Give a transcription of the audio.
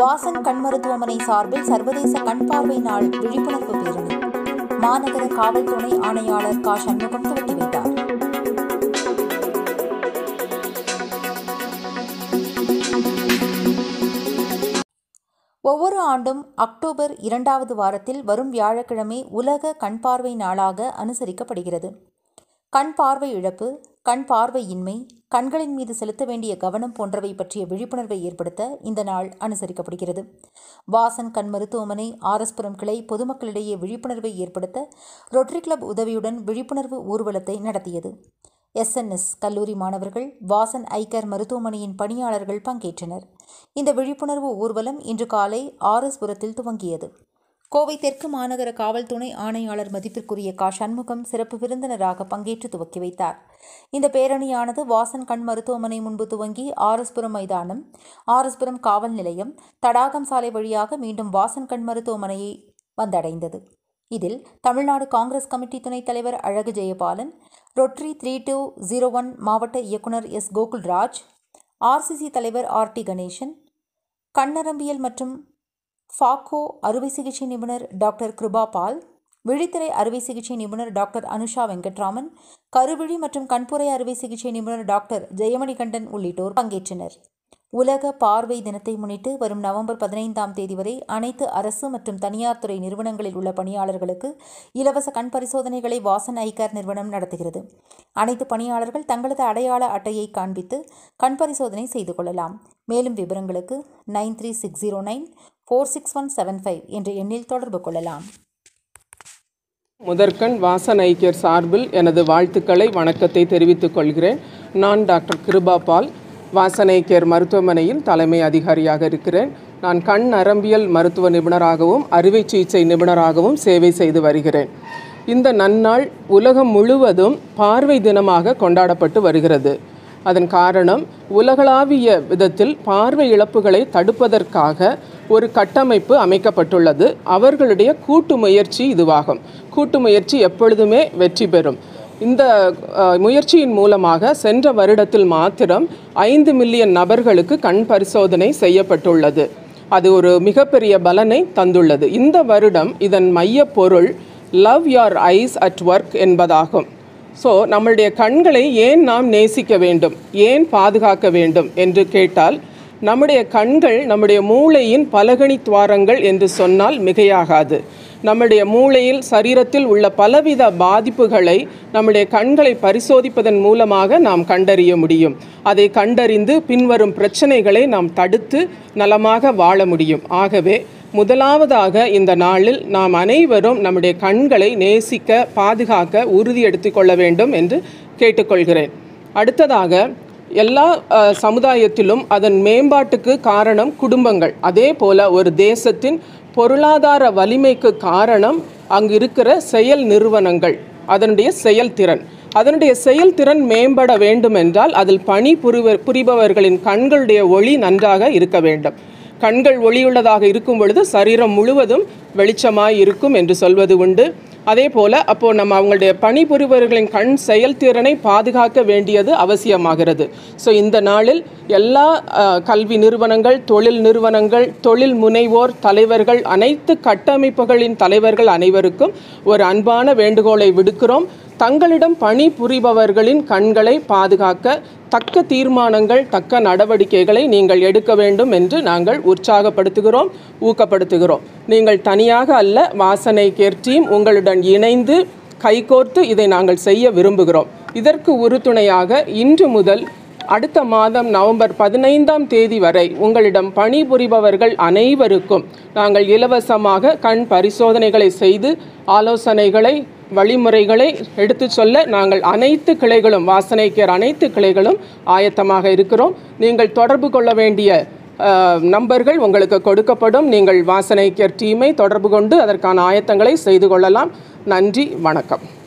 வாசன் கண் மருத்துவமனை சார்பில் சர்வதேச கண் பார்வை நாள் விழிப்புணர்வு பேரணி மாநகர காவல் துணை ஆணையாளர் கா சண்முகம் துவக்கி வைத்தார் ஒவ்வொரு ஆண்டும் அக்டோபர் இரண்டாவது வாரத்தில் வரும் வியாழக்கிழமை உலக கண் பார்வை நாளாக அனுசரிக்கப்படுகிறது கண் பார்வை இழப்பு கண் பார்வையின்மை கண்களின் மீது செலுத்த வேண்டிய கவனம் போன்றவை பற்றிய விழிப்புணர்வை ஏற்படுத்த இந்த நாள் அனுசரிக்கப்படுகிறது வாசன் கண் மருத்துவமனை ஆரஸ்புரம் கிளை பொதுமக்களிடையே விழிப்புணர்வை ஏற்படுத்த ரொட்டரி கிளப் உதவியுடன் விழிப்புணர்வு ஊர்வலத்தை நடத்தியது எஸ்என்எஸ் கல்லூரி மாணவர்கள் வாசன் ஐகர் மருத்துவமனையின் பணியாளர்கள் பங்கேற்றனர் இந்த விழிப்புணர்வு ஊர்வலம் இன்று காலை ஆர்எஸ்புரத்தில் துவங்கியது கோவை தெற்கு மாநகர காவல் துணை ஆணையாளர் மதிப்பிற்குரிய கா சண்முகம் சிறப்பு விருந்தினராக பங்கேற்று துவக்கி வைத்தார் இந்த பேரணியானது வாசன் கண் மருத்துவமனை முன்பு துவங்கி ஆர்எஸ்புரம் மைதானம் ஆர்எஸ்புரம் காவல் நிலையம் தடாகம் சாலை வழியாக மீண்டும் வாசன் கண் மருத்துவமனையை வந்தடைந்தது இதில் தமிழ்நாடு காங்கிரஸ் கமிட்டி துணைத் தலைவர் Azhagu Jeyabalan rotary three two zero one மாவட்ட இயக்குனர் எஸ் கோகுல்ராஜ் ஆர்சிசி தலைவர் ஆர் டி கணேசன் கண்ணரம்பியல் மற்றும் ஃபாக்கோ அறுவை சிகிச்சை நிபுணர் டாக்டர் கிருபா பால் விழித்திரை அறுவை சிகிச்சை நிபுணர் டாக்டர் அனுஷா வெங்கட்ராமன் கருவிழி மற்றும் கண்புரை அறுவை சிகிச்சை நிபுணர் டாக்டர் ஜெயமணிகண்டன் உள்ளிட்டோர் பங்கேற்றனர் உலக பார்வை தினத்தை முன்னிட்டு வரும் நவம்பர் பதினைந்தாம் தேதி வரை அனைத்து அரசு மற்றும் தனியார் துறை நிறுவனங்களில் உள்ள பணியாளர்களுக்கு இலவச கண் பரிசோதனைகளை வாசன் ஐகேர் நிறுவனம் நடத்துகிறது அனைத்து பணியாளர்கள் தங்களது அடையாள அட்டையை காண்பித்து கண் பரிசோதனை செய்து கொள்ளலாம் மேலும் விவரங்களுக்கு nine three six zero nine four six one seven five என்ற எண்ணில் தொடர்பு கொள்ளலாம் முதற்கண் வாசன் ஐக்கியர் சார்பில் எனது வாழ்த்துக்களை வணக்கத்தை தெரிவித்துக் கொள்கிறேன் நான் டாக்டர் கிருபா பால் வாசன் ஐக்கியர் மருத்துவமனையில் தலைமை அதிகாரியாக இருக்கிறேன் நான் கண் நரம்பியல் மருத்துவ நிபுணராகவும் அறுவை சிகிச்சை நிபுணராகவும் சேவை செய்து வருகிறேன் இந்த நன்னாள் உலகம் முழுவதும் பார்வை தினமாக கொண்டாடப்பட்டு வருகிறது அதன் காரணம் உலகளாவிய விதத்தில் பார்வை இழப்புகளை தடுப்பதற்காக ஒரு கட்டமைப்பு அமைக்கப்பட்டுள்ளது அவர்களுடைய கூட்டு முயற்சி இதுவாகும் கூட்டு முயற்சி எப்பொழுதுமே வெற்றி பெறும் இந்த அஹ், முயற்சியின் மூலமாக சென்ற வருடத்தில் மாத்திரம் ஐந்து மில்லியன் நபர்களுக்கு கண் பரிசோதனை செய்யப்பட்டுள்ளது அது ஒரு மிகப்பெரிய பலனை தந்துள்ளது இந்த வருடம் இதன் மைய பொருள் love your eyes at work என்பதாகும் ஸோ நம்மளுடைய கண்களை ஏன் நாம் நேசிக்க வேண்டும் ஏன் பாதுகாக்க வேண்டும் என்று கேட்டால் நம்முடைய கண்கள் நம்முடைய மூளையின் பலகணி துவாரங்கள் என்று சொன்னால் மிகையாகாது நம்முடைய மூளையில் சரீரத்தில் உள்ள பலவித பாதிப்புகளை நம்முடைய கண்களை பரிசோதிப்பதன் மூலமாக நாம் கண்டறிய முடியும் அதை கண்டறிந்து பின்வரும் பிரச்சனைகளை நாம் தடுத்து நலமாக வாழ முடியும் ஆகவே முதலாவதாக இந்த நாளில் நாம் அனைவரும் நம்முடைய கண்களை நேசிக்க பாதுகாக்க உறுதி எடுத்துக்கொள்ள வேண்டும் என்று கேட்டுக்கொள்கிறேன் அடுத்ததாக எல்லா அஹ், சமுதாயத்திலும் அதன் மேம்பாட்டுக்கு காரணம் குடும்பங்கள் அதே போல ஒரு தேசத்தின் பொருளாதார வலிமைக்கு காரணம் அங்கு இருக்கிற செயல் நிறுவனங்கள் அதனுடைய செயல்திறன் அதனுடைய செயல்திறன் மேம்பட வேண்டும் என்றால் அதில் பணி புரிவ புரிபவர்களின் கண்களுடைய ஒளி நன்றாக இருக்க வேண்டும் கண்கள் ஒளியுள்ளதாக இருக்கும் பொழுது சரீரம் முழுவதும் வெளிச்சமாய் இருக்கும் என்று சொல்வது உண்டு அதே போல் அப்போது நம்ம அவங்களுடைய பணிபுரிபவர்களின் கண் செயல்திறனை பாதுகாக்க வேண்டியது அவசியமாகிறது ஸோ இந்த நாளில் எல்லா அஹ், கல்வி நிறுவனங்கள் தொழில் நிறுவனங்கள் தொழில் முனைவோர் தலைவர்கள் அனைத்து கட்டமைப்புகளின் தலைவர்கள் அனைவருக்கும் ஒரு அன்பான வேண்டுகோளை விடுக்கிறோம் தங்களிடம் பணி புரிபவர்களின் கண்களை பாதுகாக்க தக்க தீர்மானங்கள் தக்க நடவடிக்கைகளை நீங்கள் எடுக்க வேண்டும் என்று நாங்கள் உற்சாகப்படுத்துகிறோம் ஊக்கப்படுத்துகிறோம் நீங்கள் தனியாக அல்ல வாசனை கேர் டீம் உங்களுடன் இணைந்து கைகோர்த்து இதை நாங்கள் செய்ய விரும்புகிறோம் இதற்கு உறுதுணையாக இன்று முதல் அடுத்த மாதம் நவம்பர் பதினைந்தாம் தேதி வரை உங்களிடம் பணிபுரிபவர்கள் அனைவருக்கும் நாங்கள் இலவசமாக கண் பரிசோதனைகளை செய்து ஆலோசனைகளை வழிமுறைகளை எடுத்துச் சொல்ல நாங்கள் அனைத்து கிளைகளும் வாசனைக்கேர் அனைத்து கிளைகளும் ஆயத்தமாக இருக்கிறோம் நீங்கள் தொடர்பு கொள்ள வேண்டிய அஹ், நம்பர்கள் உங்களுக்கு கொடுக்கப்படும் நீங்கள் வாசனைக்கேர் டீமை தொடர்பு கொண்டு அதற்கான ஆயத்தங்களை செய்து கொள்ளலாம் நன்றி வணக்கம்